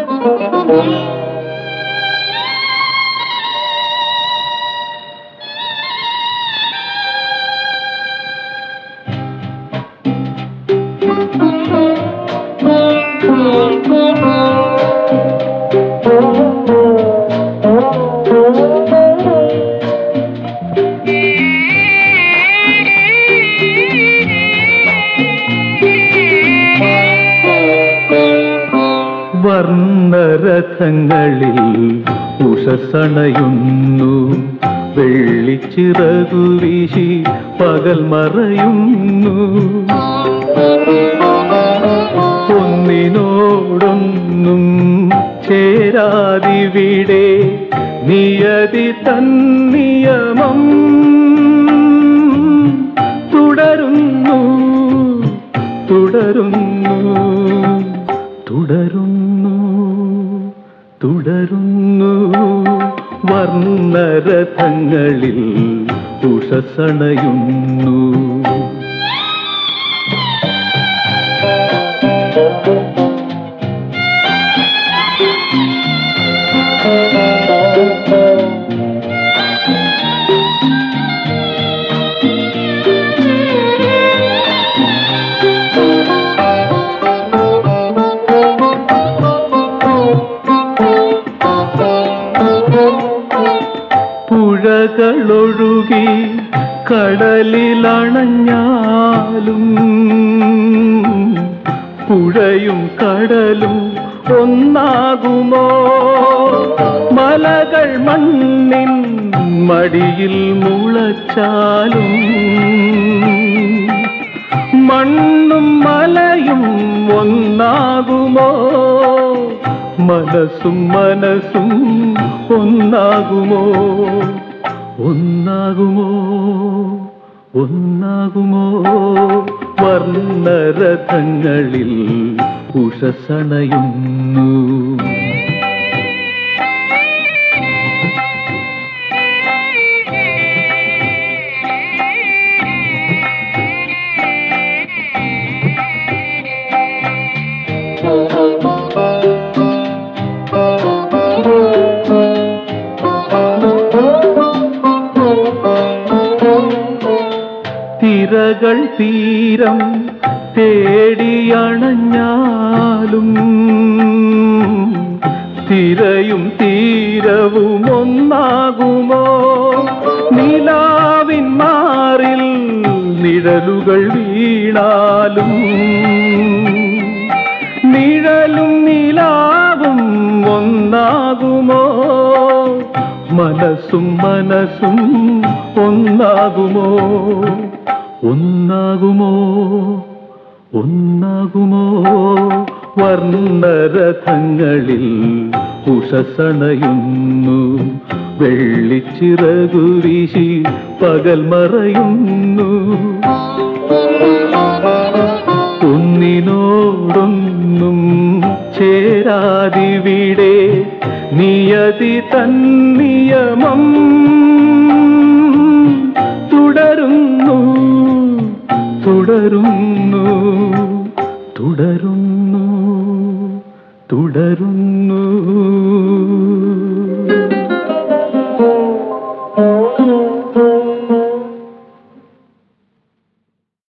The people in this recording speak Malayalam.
വർണ്ണരഥങ്ങളിൽ ഉഷസണയുന്നു വെള്ളിച്ചിറകു വീശി പകൽ മറയുന്നു ഒന്നിനോടൊന്നും ചേരാതിവിടെ നിയതി തന്നിയമം തുടരുന്നു തുടരുന്നു തുടരുന്നു തുടരുന്നു വർണ്ണരഥങ്ങളിൽ ഉഷസണയുന്നു പുഴകളൊഴുകി കടലിലണഞ്ഞാലും പുഴയും കടലും ഒന്നാകുമോ മലകൾ മണ്ണിൻ മടിയിൽ മുളച്ചാലും മണ്ണും മലയും ഒന്നാകുമോ മനസ്സും മനസ്സും ഒന്നാകുമോ ഒന്നാകുമോ ഒന്നാകുമോ വർണ്ണരഥങ്ങളിൽ ഉഷസണയുന്നു തിരകൾ തീരം തേടിയണഞ്ഞാലും തിരയും തീരവും ഒന്നാകുമോ നിലാവിൻ മാറിൽ നിഴലുകൾ വീണാലും നിഴലും നിലാവും ഒന്നാകുമോ മനസ്സും മനസ്സും ഒന്നാകുമോ ഒന്നാകുമോ ഒന്നാകുമോ വർണ്ണരഥങ്ങളിൽ ഉഷസണയുന്നു വെള്ളിച്ചിറകു വീശി പകൽ മറയുന്നു ഒന്നിനോടൊന്നും ചേരാതിവിടെ നിയതി തന്നിയമം തുടരുന്നു തുടരുന്നു തുടരുന്നു തുടരുന്നു